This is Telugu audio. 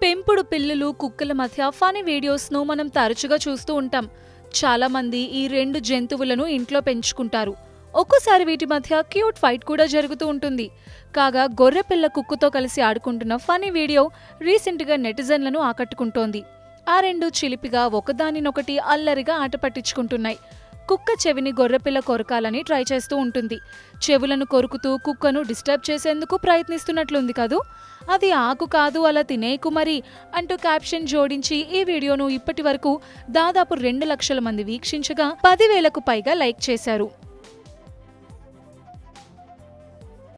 పెంపుడు పిల్లులు కుక్కల మధ్య ఫనీ వీడియోస్ను మనం తరచుగా చూస్తూ ఉంటాం చాలా మంది ఈ రెండు జంతువులను ఇంట్లో పెంచుకుంటారు ఒక్కోసారి వీటి మధ్య క్యూట్ ఫైట్ కూడా జరుగుతూ ఉంటుంది కాగా గొర్రెపిల్ల కుక్కుతో కలిసి ఆడుకుంటున్న ఫనీ వీడియో రీసెంట్గా నెటిజన్లను ఆకట్టుకుంటోంది ఆ రెండు చిలిపిగా ఒకదానినొకటి అల్లరిగా ఆట పట్టించుకుంటున్నాయి కుక్క చెవిని గొర్రెపిల్ల కొరకాలని ట్రై చేస్తూ ఉంటుంది చెవులను కొరుకుతూ కుక్కను డిస్టర్బ్ చేసేందుకు ప్రయత్నిస్తున్నట్లుంది కదూ అది ఆకు కాదు అలా తినేకు మరి అంటూ క్యాప్షన్ జోడించి ఈ వీడియోను ఇప్పటి వరకు దాదాపు రెండు లక్షల మంది వీక్షించగా పదివేలకు పైగా లైక్ చేశారు